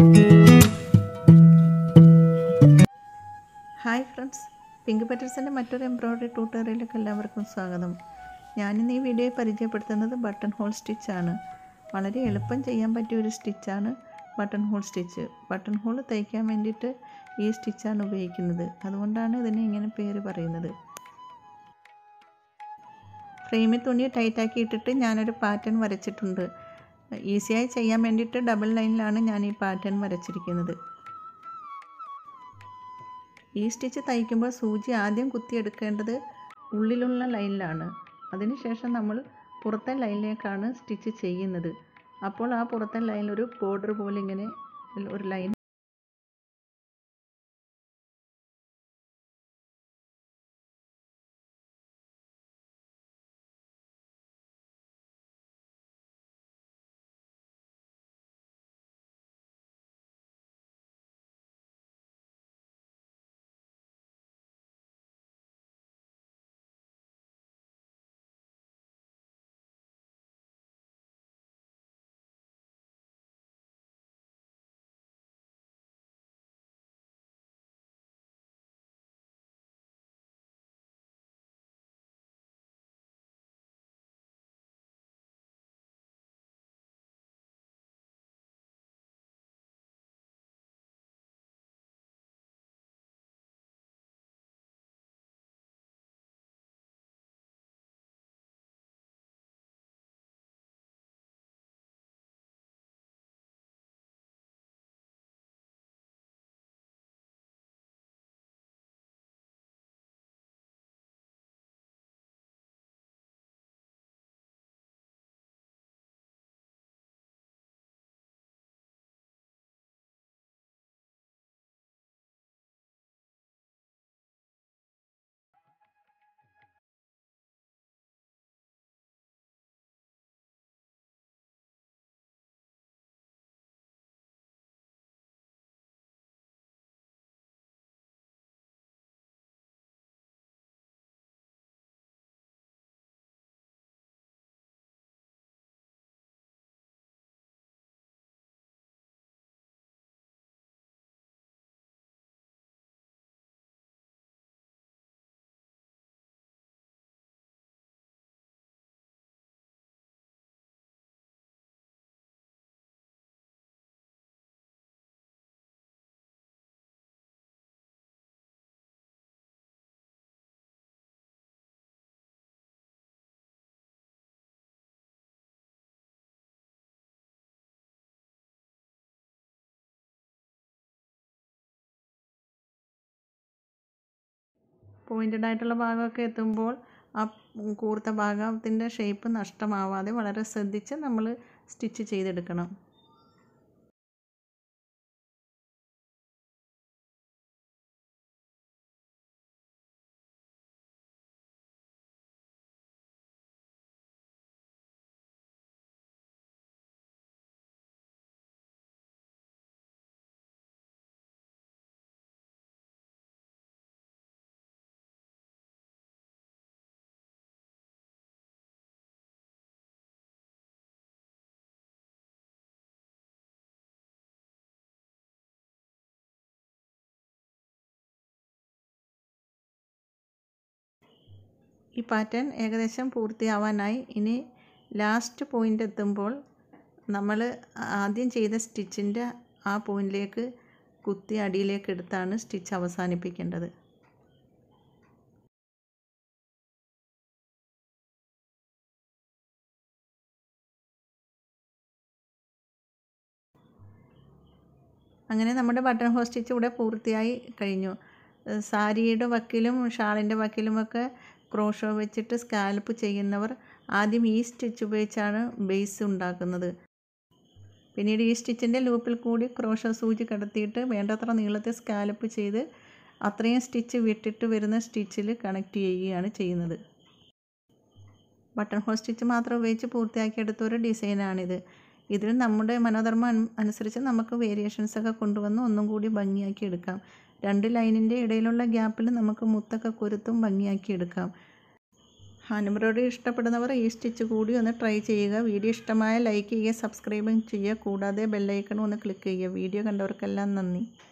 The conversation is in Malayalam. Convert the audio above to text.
ഹായ് ഫ്രണ്ട്സ് പിങ്ക് പെറ്റൽസിൻ്റെ മറ്റൊരു എംബ്രോയ്ഡറി ട്യൂട്ടോറിയലിലേക്ക് എല്ലാവർക്കും സ്വാഗതം ഞാനിന്ന് ഈ വീഡിയോയിൽ പരിചയപ്പെടുത്തുന്നത് ബട്ടൺ ഹോൾ സ്റ്റിച്ചാണ് വളരെ എളുപ്പം ചെയ്യാൻ പറ്റിയ ഒരു സ്റ്റിച്ചാണ് buttonhole stitch buttonhole തയ്ക്കാൻ വേണ്ടിയിട്ട് ഈ സ്റ്റിച്ചാണ് ഉപയോഗിക്കുന്നത് അതുകൊണ്ടാണ് ഇതിനെ ഇങ്ങനെ പേര് പറയുന്നത് ഫ്രെയിമിൽ തുണി ടൈറ്റാക്കി ഇട്ടിട്ട് ഞാനൊരു പാറ്റേൺ വരച്ചിട്ടുണ്ട് ഈസിയായി ചെയ്യാൻ വേണ്ടിയിട്ട് ഡബിൾ ലൈനിലാണ് ഞാൻ ഈ പാറ്റേൺ വരച്ചിരിക്കുന്നത് ഈ സ്റ്റിച്ച് തയ്ക്കുമ്പോൾ സൂചി ആദ്യം കുത്തിയെടുക്കേണ്ടത് ഉള്ളിലുള്ള ലൈനിലാണ് അതിനുശേഷം നമ്മൾ പുറത്തെ ലൈനിലേക്കാണ് സ്റ്റിച്ച് ചെയ്യുന്നത് അപ്പോൾ ആ പുറത്തെ ലൈനിൽ ഒരു ബോർഡർ പോലെ ഇങ്ങനെ ഒരു ലൈൻ പോയിൻറ്റഡ് ആയിട്ടുള്ള ഭാഗമൊക്കെ എത്തുമ്പോൾ ആ കൂർത്ത ഭാഗത്തിൻ്റെ ഷേപ്പ് നഷ്ടമാവാതെ വളരെ ശ്രദ്ധിച്ച് നമ്മൾ സ്റ്റിച്ച് ചെയ്തെടുക്കണം ഈ പാറ്റേൺ ഏകദേശം പൂർത്തിയാവാനായി ഇനി ലാസ്റ്റ് പോയിൻ്റ് എത്തുമ്പോൾ നമ്മൾ ആദ്യം ചെയ്ത സ്റ്റിച്ചിൻ്റെ ആ പോയിന്റിലേക്ക് കുത്തി അടിയിലേക്ക് എടുത്താണ് സ്റ്റിച്ച് അവസാനിപ്പിക്കേണ്ടത് അങ്ങനെ നമ്മുടെ ബട്ടൺ ഹോൾ സ്റ്റിച്ച് ഇവിടെ പൂർത്തിയായി കഴിഞ്ഞു സാരിയുടെ വക്കിലും ഷാളിൻ്റെ വക്കിലുമൊക്കെ ക്രോഷോ വെച്ചിട്ട് സ്കാൽപ്പ് ചെയ്യുന്നവർ ആദ്യം ഈ സ്റ്റിച്ച് ഉപയോഗിച്ചാണ് ബേസ് ഉണ്ടാക്കുന്നത് പിന്നീട് ഈ സ്റ്റിച്ചിൻ്റെ ലൂപ്പിൽ കൂടി ക്രോഷോ സൂചി കടത്തിയിട്ട് വേണ്ടത്ര നീളത്തിൽ സ്കാലപ്പ് ചെയ്ത് അത്രയും സ്റ്റിച്ച് വിട്ടിട്ട് വരുന്ന സ്റ്റിച്ചിൽ കണക്ട് ചെയ്യുകയാണ് ചെയ്യുന്നത് ബട്ടൺ ഹോൾ സ്റ്റിച്ച് മാത്രം ഉപയോഗിച്ച് പൂർത്തിയാക്കിയെടുത്ത ഒരു ഡിസൈനാണിത് ഇതിൽ നമ്മുടെ മനോധർമ്മം അനുസരിച്ച് നമുക്ക് വേരിയേഷൻസ് ഒക്കെ കൊണ്ടുവന്ന് ഒന്നും കൂടി ഭംഗിയാക്കി എടുക്കാം രണ്ട് ലൈനിൻ്റെ ഇടയിലുള്ള ഗ്യാപ്പിൽ നമുക്ക് മുത്തൊക്കെ കൊരുത്തും ഭംഗിയാക്കി എടുക്കാം എംബ്രോയ്ഡറി ഇഷ്ടപ്പെടുന്നവർ ഈ സ്റ്റിച്ച് കൂടി ഒന്ന് ട്രൈ ചെയ്യുക വീഡിയോ ഇഷ്ടമായ ലൈക്ക് ചെയ്യുക സബ്സ്ക്രൈബും ചെയ്യുക കൂടാതെ ബെല്ലൈക്കണും ഒന്ന് ക്ലിക്ക് ചെയ്യുക വീഡിയോ കണ്ടവർക്കെല്ലാം നന്ദി